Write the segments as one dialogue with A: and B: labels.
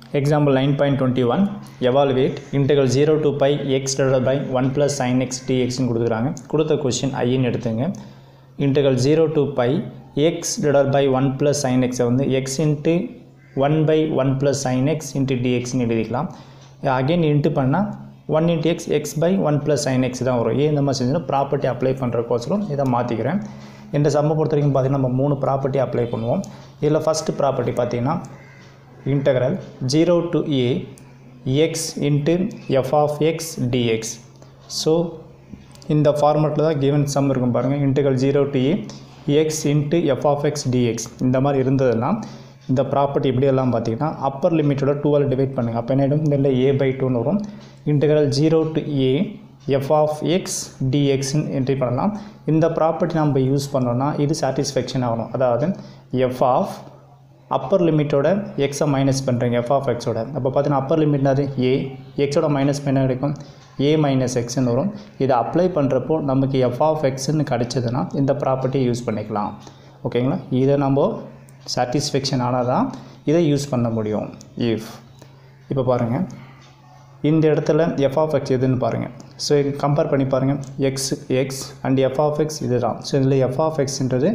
A: Example 9.21 evaluate integral 0 to pi x divided by 1 plus sin x dx ன்னு கொடுத்துக்கிறாங்க கொடுத்த question ஐன்னு எடுத்துங்க integral 0 to pi x divided by 1 plus sin x வந்து x into 1 by 1 plus sin x into dx ன்னு எழுதிக்கலாம் again into பண்ணால் one into x x by one plus sign x தான் வரும் ஏன் இந்த மாதிரி செஞ்சோன்னா ப்ராப்பர்ட்டி அப்ளை பண்ணுறக்கோசரம் இதை மாற்றிக்கிறேன் இந்த சம்மை பொறுத்த வரைக்கும் பார்த்தீங்கன்னா நம்ம மூணு ப்ராப்பர்ட்டி அப்ளை பண்ணுவோம் இதில் ஃபஸ்ட்டு ப்ராப்பர்ட்டி பார்த்தீங்கன்னா integral 0 to a x into f of x dx so இந்த ஃபார்மெட்டில் தான் given sum இருக்கும் பாருங்கள் integral 0 to a x into f of x dx இந்த மாதிரி இருந்ததுன்னா இந்த ப்ராப்பர்ட்டி எப்படியெல்லாம் பார்த்தீங்கன்னா அப்பர் லிமிட்டோட டூவால் டிவைட் பண்ணுங்கள் அப்போ என்ன ஆகிடும் இதில் ஏ பை டூன்னு வரும் integral 0 to a f of x டிஎக்ஸ்ன்னு என்ட்ரி பண்ணலாம் இந்த ப்ராப்பர்ட்டி நம்ம யூஸ் பண்ணோன்னா இது சாட்டிஸ்ஃபேக்ஷன் ஆகணும் அதாவது எஃப் ஆஃப் அப்பர் லிமிட்டோட எக்ஸை மைனஸ் பண்ணுறீங்க எஃப் ஆஃப் எக்ஸோட அப்போ பார்த்தீங்கன்னா அப்பர் லிமிட்னாது ஏ எக்ஸோட மைனஸ் பண்ண கிடைக்கும் ஏ மைனஸ் எக்ஸ்ன்னு வரும் இதை அப்ளை பண்ணுறப்போ நமக்கு எஃப் ஆஃப் எக்ஸ்ன்னு கிடச்சதுன்னா இந்த ப்ராப்பர்ட்டியை யூஸ் பண்ணிக்கலாம் ஓகேங்களா இதை நம்ம சாட்டிஸ்ஃபேக்ஷன் ஆனால் தான் இதை யூஸ் பண்ண முடியும் இஃப் இப்போ பாருங்கள் இந்த இடத்துல எஃப் ஆஃப் எக்ஸ் எதுன்னு பாருங்கள் ஸோ கம்பேர் பண்ணி பாருங்கள் x x and f of x இது தான் ஸோ இதில் எஃப் ஆஃப் எக்ஸ்ன்றது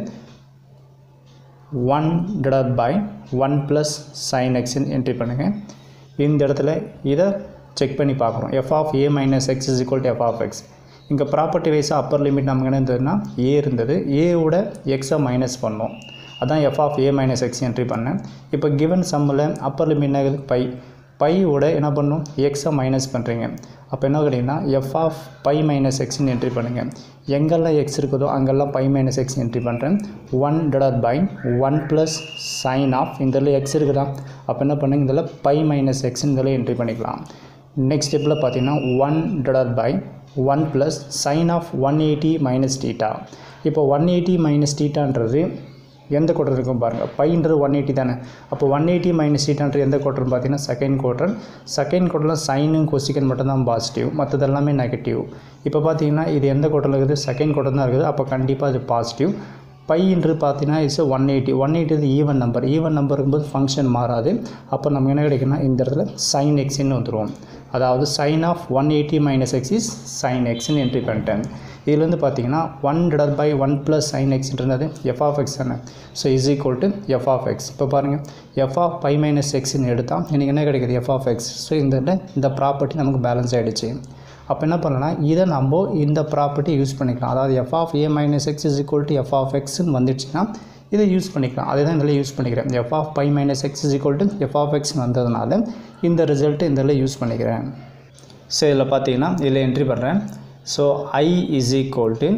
A: one divide by one plus sine எக்ஸ்ன்னு என்ட்ரி பண்ணுங்கள் இந்த இடத்துல இதை செக் பண்ணி பார்க்குறோம் f of a minus x is equal to f of x இங்கே ப்ராப்பர்ட்டி வைஸாக அப்பர் லிமிட் நமக்கு என்ன இருந்ததுன்னா ஏ இருந்தது ஏவோட எக்ஸை மைனஸ் பண்ணோம் அதான் f of a minus x entry பண்ணேன் இப்போ கிவன் சம்மில் அப்பர் லிமிட் என்ன பை பையோட என்ன பண்ணும் எக்ஸை மைனஸ் பண்ணுறீங்க அப்போ என்ன கேட்டிங்கன்னா எஃப் ஆஃப் பை மைனஸ் எக்ஸ்னு என்ட்ரி பண்ணுங்கள் எங்கெல்லாம் எக்ஸ் இருக்குதோ அங்கெல்லாம் பை மைனஸ் எக்ஸ் என்ட்ரி பண்ணுறேன் one divide by one plus sine of இதில் எக்ஸ் இருக்குதா அப்போ என்ன பண்ணுங்க இதில் பை மைனஸ் எக்ஸ்னு இதில் என்ட்ரி பண்ணிக்கலாம் நெக்ஸ்ட் ஸ்டெப்பில் பார்த்தீங்கன்னா one divide by one plus sine of one eighty minus theta இப்போ ஒன் எயிட்டி மைனஸ் டீட்டான்றது எந்த குவார்டர் இருக்கும் பாருங்கள் பைன்றது ஒன் எயிட்டி தானே அப்போ ஒன் எயிட்டி மைனஸ் எயிட்டான்றது எந்த குவார்டர்னு பார்த்தீங்கன்னா செகண்ட் குவார்டர் செகண்ட் குவார்டரில் சைனும் கொசிக்கன் மட்டும் தான் பாசிட்டிவ் மற்றது எல்லாமே நெகட்டிவ் இப்போ பார்த்தீங்கன்னா இது எந்த குவார்டரில் இருக்குது செகண்ட் குவார்டர் தான் இருக்குது அப்போ கண்டிப்பாக அது பாசிட்டிவ் பைன்றது பார்த்தீங்கன்னா it's one eighty one eighty even number even number இருக்கும்போது ஃபங்க்ஷன் மாறாது அப்போ நமக்கு என்ன கிடைக்குன்னா இந்த இடத்துல சைன் எக்ஸ்ன்னு வந்துடும் அதாவது sine of one eighty minus x is sine எக்ஸ்ன்னு என்ட்ரி பண்ணிட்டேன் இதுலேருந்து பார்த்தீங்கன்னா one divide by one plus sine எக்ஸ்ன்றது எஃப் ஆஃப் எக்ஸ் தானே so is equal to f of x இப்போ பாருங்கள் எஃப் ஆஃப் பை மைனஸ் எக்ஸ்ன்னு எடுத்தால் எனக்கு என்ன கிடைக்குது எஃப் ஆஃப் எக்ஸ் ஸோ இந்த இந்த ப்ராப்பர்ட்டி நமக்கு பேலன்ஸ் ஆகிடுச்சு அப்போ என்ன பண்ணலாம் இதை நம்ம இந்த ப்ராப்பர்ட்டி யூஸ் பண்ணிக்கலாம் அதாவது f of a minus x is equal to f of எக்ஸ்ன்னு வந்துடுச்சுன்னா இதை யூஸ் பண்ணிக்கலாம் அதே தான் இதில் யூஸ் பண்ணிக்கிறேன் f of pi minus x is equal to f of x வந்ததுனால இந்த ரிசல்ட்டு இதில் யூஸ் பண்ணிக்கிறேன் ஸோ இதில் பார்த்தீங்கன்னா இதில் என்ட்ரி பண்ணுறேன் so I is equal to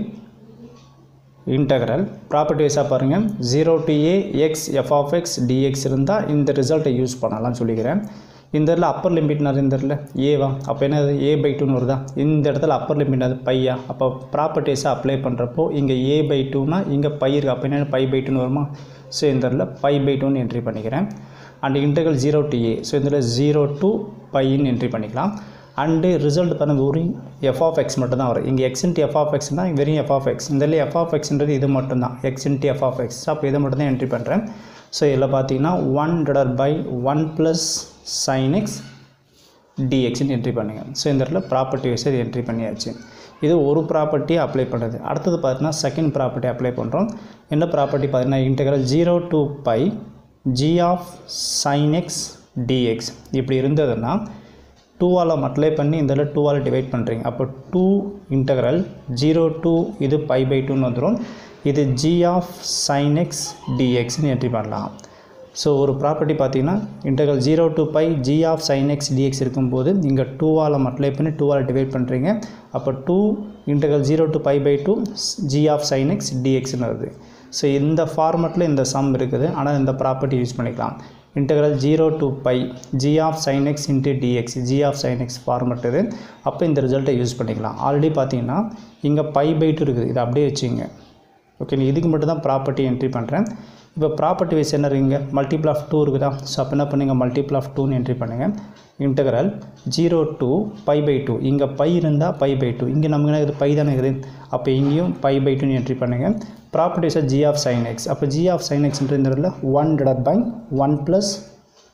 A: integral property வைஸாக பாருங்கள் zero to a x f of x dx இருந்தால் இந்த ரிசல்ட்டை யூஸ் பண்ணலாம் சொல்லிக்கிறேன் இந்த இடத்துல அப்பர் லிமிட்னாரு இந்த இடத்துல ஏவா அப்போ என்ன ஏ பை டூன்னு வருதா இந்த இடத்துல அப்பர் லிமிட் அது பையா அப்போ ப்ராப்பர்ட்டிஸை அப்ளை பண்ணுறப்போ இங்கே ஏ பை டூனா இங்கே பை இருக்குது அப்போ என்ன பை பை டூன்னு வருமா ஸோ இந்த இடத்துல பை பை டூன்னு என்ட்ரி பண்ணிக்கிறேன் and integral zero to a so இதில் ஜீரோ டு பைன்னு என்ட்ரி பண்ணிக்கலாம் அண்டு ரிசல்ட் பாருங்கள் வெறும் எஃப் ஆஃப் எக்ஸ் மட்டும் தான் வரும் இங்கே x into f of x தான் வெறும் எஃப் ஆஃப் எக்ஸ் இந்த எஃப் ஆஃப் எக்ஸ்ன்றது இது மட்டும் தான் x into f of x அப்போ இதை மட்டும் தான் என்ட்ரி பண்ணுறேன் ஸோ இதில் பார்த்தீங்கன்னா one divide by one plus sign x டிஎக்ஸ்னு என்ட்ரி பண்ணுங்கள் ஸோ இந்த இடத்துல ப்ராப்பர்ட்டி வைஸ் இது என்ட்ரி பண்ணியாச்சு இது ஒரு ப்ராப்பர்ட்டியை அப்ளை பண்ணுறது அடுத்தது பார்த்தீங்கன்னா செகண்ட் ப்ராப்பர்ட்டி அப்ளை பண்ணுறோம் என்ன ப்ராப்பர்ட்டி பார்த்தீங்கன்னா integral zero to pi g of sine x dx இப்படி இருந்ததுன்னா டூவால் மல்டிப்ளை பண்ணி இந்த இதில் டூவால் டிவைட் பண்ணுறீங்க அப்போ டூ இன்டகரல் ஜீரோ டூ இது பை பை டூன்னு வந்துடும் இது ஜி ஆஃப் சைன் எக்ஸ் டிஎக்ஸ்னு என்ட்ரி பண்ணலாம் ஸோ ஒரு ப்ராப்பர்ட்டி பார்த்தீங்கன்னா integral zero to pi g of sine x dx இருக்கும்போது இங்கே டூவால் மல்டிப்ளை பண்ணி டூவால் டிவைட் பண்ணுறீங்க அப்போ two integral zero to pi by two g of sine x டிஎக்ஸ்னு வருது ஸோ இந்த ஃபார்மெட்டில் இந்த சம் இருக்குது ஆனால் இந்த ப்ராப்பர்ட்டி யூஸ் பண்ணிக்கலாம் integral zero to pi g of sine x into dx g of sine x format இது அப்போ இந்த ரிசல்ட்டை யூஸ் பண்ணிக்கலாம் ஆல்ரெடி பார்த்தீங்கன்னா இங்கே பை பை டூ இருக்குது இதை அப்படியே வச்சுங்க ஓகே நீ இதுக்கு மட்டும் தான் ப்ராப்பர்ட்டி என்ட்ரி பண்ணுறேன் இப்போ ப்ராப்பர்ட்டி வைஸ் என்ன இருக்குங்க மல்டிபிள் ஆஃப் டூ இருக்குதா ஸோ அப்போ என்ன பண்ணுங்க மல்டிபிள் ஆஃப் டூன்னு என்ட்ரி பண்ணுங்கள் integral zero to pi by two இங்கே பை இருந்தால் பை பை டூ இங்கே நமக்கு என்ன இருக்குது பை தானே இருக்குது அப்போ இங்கேயும் பை பை டூன்னு என்ட்ரி பண்ணுங்கள் ப்ராப்பர்ட்டிஸாக ஜி ஆஃப் சைன் எக்ஸ் அப்போ ஜி ஆஃப் சைன் எக்ஸ்ன்ற இந்த இடத்துல one divide by one plus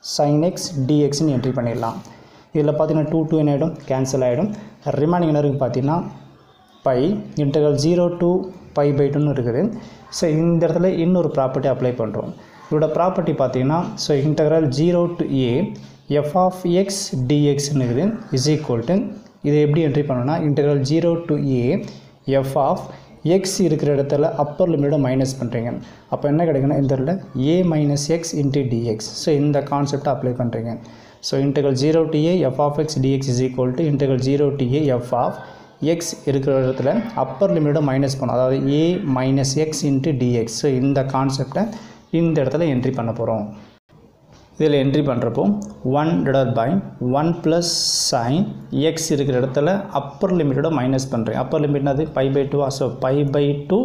A: sin x டிஎக்ஸ்னு என்ட்ரி பண்ணிடலாம் இதில் பார்த்தீங்கன்னா டூ டூ என்ன ஆகிடும் கேன்சல் ஆகிடும் ரிமைனிங் என்ன இருக்குது பார்த்தீங்கன்னா pi integral zero to pi by டூன்னு இருக்குது ஸோ இந்த இடத்துல இன்னொரு ப்ராப்பர்ட்டி அப்ளை பண்ணுறோம் இதோட ப்ராப்பர்ட்டி பார்த்தீங்கன்னா so integral zero to a f of x டிஎக்ஸ்னு இருக்குது இஸ் ஈக்குவல் டு இதை எப்படி என்ட்ரி பண்ணணும்னா integral zero to a f of x இருக்கிற இடத்துல அப்பர் லிமிட்டை மைனஸ் பண்ணுறீங்க அப்போ என்ன கிடைக்குன்னா இந்த இடத்துல a minus x into dx so இந்த கான்செப்டை அப்ளை பண்ணுறீங்க so integral zero to a f of x dx is equal to integral zero to a f of x இருக்கிற இடத்துல அப்பர் லிமிட்டை மைனஸ் பண்ணும் அதாவது a minus x into dx so இந்த கான்செப்டை இந்த இடத்துல என்ட்ரி பண்ண போகிறோம் இதில் என்ட்ரி பண்ணுறப்போ one divide by one plus sign x இருக்கிற இடத்துல அப்பர் லிமிட்டோட மைனஸ் பண்ணுறேன் அப்பர் லிமிட்னாது pi by two so pi by two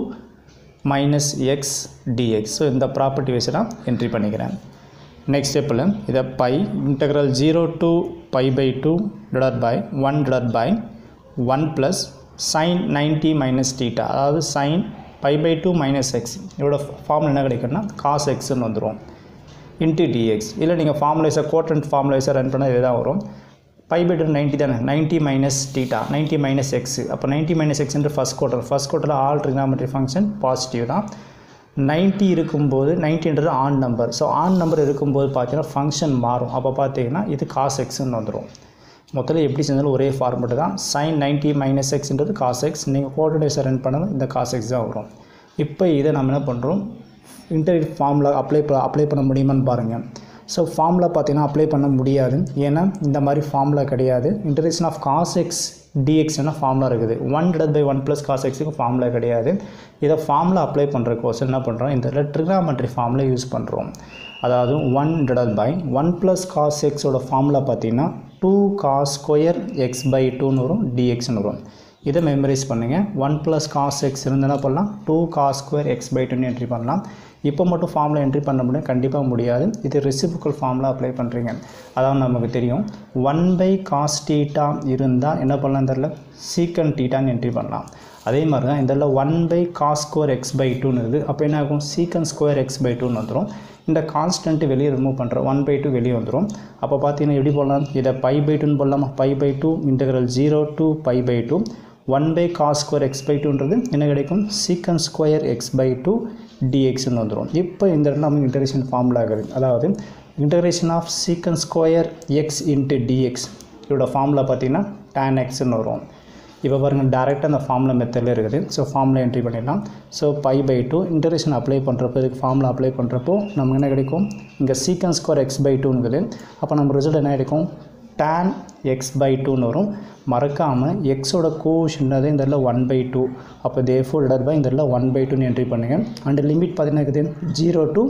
A: minus x dx so இந்த ப்ராப்பர்ட்டி வச்சு நான் என்ட்ரி பண்ணிக்கிறேன் நெக்ஸ்ட் ஸ்டெப்பில் இதை pi integral zero to pi by two divide by one divide by one plus sine ninety minus theta அதாவது sine pi by two minus x இதோட form என்ன கிடைக்குன்னா காஸ் எக்ஸ்ன்னு வந்துடும் இன்ட்டு டிஎக்ஸ் இல்லை நீங்கள் ஃபார்முலைசர் கோட்டன்ட் ஃபார்முலைசர் ரன் பண்ணால் இதுதான் வரும் பை பை டூ நைன்ட்டி தானே ninety minus theta ninety minus x அப்போ நைன்ட்டி மைனஸ் எக்ஸ்ன்ற ஃபஸ்ட் குவார்டர் ஃபஸ்ட் குவார்ட்டரில் ஆல் ட்ரிக்னாமெட்ரி ஃபங்க்ஷன் பாசிட்டிவ் தான் நைன்ட்டி இருக்கும்போது நைன்ட்டின்றது odd number so odd number இருக்கும்போது பார்த்தீங்கன்னா ஃபங்க்ஷன் மாறும் அப்போ பார்த்தீங்கன்னா இது காஸ் எக்ஸ்ன்னு வந்துடும் மொத்தத்தில் எப்படி செஞ்சாலும் ஒரே ஃபார்மெட்டு தான் சைன் நைன்ட்டி மைனஸ் எக்ஸ்ன்றது காஸ் எக்ஸ் நீங்கள் கோஆர்டினேஷன் ரன் பண்ணாலும் இந்த காஸ் எக்ஸ் தான் வரும் இப்போ இதை நம்ம என்ன பண்ணுறோம் இன்டர்வியூ ஃபார்மில் அப்ளை அப்ளை பண்ண முடியுமான்னு பாருங்கள் ஸோ ஃபார்மில் பார்த்தீங்கன்னா அப்ளை பண்ண முடியாது ஏன்னா இந்த மாதிரி ஃபார்மில் கிடையாது இன்டர்வேஷன் ஆஃப் காஸ் எக்ஸ் டிஎக்ஸ்னா ஃபார்முலா இருக்குது one divide by one plus cos எக்ஸுக்கு ஃபார்முலா கிடையாது இதை ஃபார்மில் அப்ளை பண்ணுற கோர்ஸ் என்ன பண்ணுறோம் இந்த ட்ரிக்னாமெட்ரி ஃபார்மில் யூஸ் பண்ணுறோம் அதாவது one divide by one plus cos எக்ஸோட ஃபார்முலா பார்த்தீங்கன்னா two cos square x pi டூன்னு வரும் டிஎக்ஸ்னு வரும் இதை மெமரைஸ் பண்ணுங்கள் ஒன் ப்ளஸ் காஸ் எக்ஸ் இருந்ததுன்னா பண்ணலாம் two cos square x pi டூன்னு என்ட்ரி பண்ணலாம் இப்போ மட்டும் ஃபார்மில் என்ட்ரி பண்ண முடியும் கண்டிப்பாக முடியாது இது ரெசிபிக்கல் ஃபார்மில் அப்ளை பண்ணுறீங்க அதான் நமக்கு தெரியும் ஒன் பை காஸ் டீட்டா இருந்தால் என்ன பண்ணலாம் தெரில சீக்கன் டீட்டான்னு என்ட்ரி பண்ணலாம் அதே மாதிரி தான் இந்த one by cos square x pi டூன்னு இருக்குது அப்போ என்ன ஆகும் சீக்கன் ஸ்கொயர் எக்ஸ் பை டூன்னு வந்துடும் இந்த கான்ஸ்டன்ட்டு வெளியே ரிமூவ் பண்ணுறோம் ஒன் பை டூ வெளியே வந்துடும் அப்போ பார்த்தீங்கன்னா எப்படி போடலாம் இதை பை பை டூன்னு போடலாமா pi by two integral zero to pi by two one by cos square x by டூன்றது என்ன கிடைக்கும் secant square x by two டிஎக்ஸ்னு வந்துடும் இப்போ இந்த இடத்துல நமக்கு இன்டகிரேஷன் ஃபார்முலா ஆகுது அதாவது integration of secant square x into dx இதோட ஃபார்முலா பார்த்தீங்கன்னா டேன் எக்ஸ்னு வரும் இப்போ பாருங்கள் டேரெக்டாக அந்த ஃபார்முலா மெத்தடில் இருக்குது ஸோ ஃபார்முலா என்ட்ரி பண்ணிடலாம் so pi by two integration apply பண்ணுறப்போ இதுக்கு ஃபார்முலா அப்ளை பண்ணுறப்போ நமக்கு என்ன கிடைக்கும் இங்கே சீக்கன் ஸ்கொயர் எக்ஸ் பை டூங்குது அப்போ நம்ம ரிசல்ட் என்ன கிடைக்கும் டேன் எக்ஸ் பை டூன்னு வரும் மறக்காமல் எக்ஸோட கோஷன்றது இந்த இடத்துல ஒன் பை டூ அப்போ தே ஃபோர் இடர் பை இந்த இடத்துல ஒன் பை டூன்னு என்ட்ரி பண்ணுங்கள் அண்ட் லிமிட் பார்த்தீங்கன்னா இருக்குது ஜீரோ டூ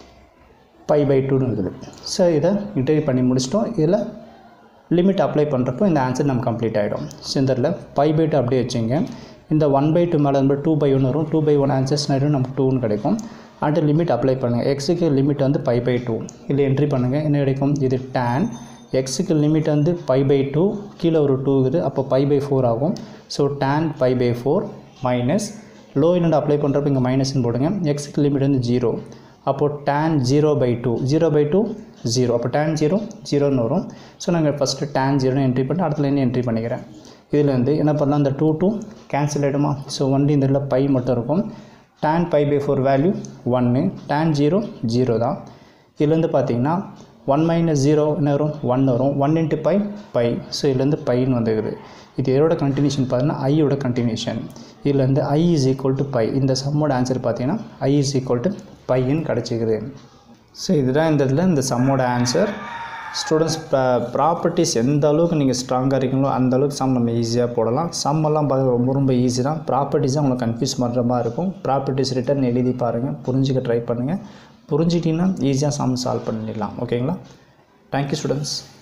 A: பை பை டூன்னு இருக்குது ஸோ இதை இன்டர்வியூ பண்ணி முடிச்சிட்டோம் இதில் லிமிட் அப்ளை பண்ணுறப்போ இந்த ஆன்சர் நம்ம கம்ப்ளீட் ஆகிடும் ஸோ இந்த இடத்துல பை பை டூ அப்படியே வச்சுங்க இந்த ஒன் பை டூ மேலே வந்து டூ பை ஒன் வரும் டூ பை ஒன் ஆன்சர்ஸ் ஆகிடும் நமக்கு டூன்னு கிடைக்கும் அண்ட் லிமிட் அப்ளை பண்ணுங்கள் எக்ஸுக்கு லிமிட் வந்து பை பை டூ இதில் என்ட்ரி பண்ணுங்கள் என்ன கிடைக்கும் இது டேன் எக்ஸுக்கு லிமிட் வந்து பை பை டூ கீழே ஒரு டூ இருக்குது அப்போ பை பை ஃபோர் ஆகும் so tan pi by four minus low இன்னொன்று அப்ளை பண்ணுறப்ப இங்கே மைனஸ்னு போடுங்க எக்ஸுக்கு லிமிட் வந்து ஜீரோ அப்போது tan zero by two zero by two zero அப்போ டேன் ஜீரோ ஜீரோன்னு வரும் ஸோ நாங்கள் ஃபஸ்ட்டு டேன் ஜீரோன்னு என்ட்ரி பண்ணி அடுத்த லைன் என்ட்ரி பண்ணிக்கிறேன் இதில் வந்து என்ன பண்ணலாம் இந்த டூ டூ கேன்சல் ஆகிடுமா ஸோ ஒன்லி இந்த இடத்துல பை மட்டும் இருக்கும் tan pi by four value ஒன்று டேன் ஜீரோ ஜீரோ தான் இதுலேருந்து பார்த்தீங்கன்னா ஒன் மைனஸ் ஜீரோ என்ன வரும் ஒன் வரும் one into pi pi so இதுலேருந்து பைன்னு வந்துக்குது இது எதோட கண்டினியூஷன் பார்த்தீங்கன்னா ஐயோட கண்டினியூஷன் இதுலேருந்து I is equal to pi இந்த சம்மோட ஆன்சர் பார்த்தீங்கன்னா ஐ இஸ் ஈக்குவல் டு பைன்னு கிடச்சிக்குது ஸோ இதுதான் இந்த இதில் இந்த சம்மோட ஆன்சர் ஸ்டூடெண்ட்ஸ் ப்ராப்பர்ட்டிஸ் எந்த அளவுக்கு நீங்கள் ஸ்ட்ராங்காக இருக்கீங்களோ அந்த அளவுக்கு சம் நம்ம ஈஸியாக போடலாம் சம் எல்லாம் பார்க்க ரொம்ப ரொம்ப ஈஸி தான் ப்ராப்பர்ட்டிஸ் தான் உங்களுக்கு கன்ஃபியூஸ் பண்ணுற மாதிரி இருக்கும் ப்ராப்பர்ட்டிஸ் ரிட்டர்ன் எழுதி பாருங்கள் புரிஞ்சுக்க ட்ரை பண்ணுங்கள் புரிஞ்சிட்டிங்கன்னா ஈஸியாக சம் சால்வ் பண்ணிடலாம் ஓகேங்களா தேங்க்யூ ஸ்டூடெண்ட்ஸ்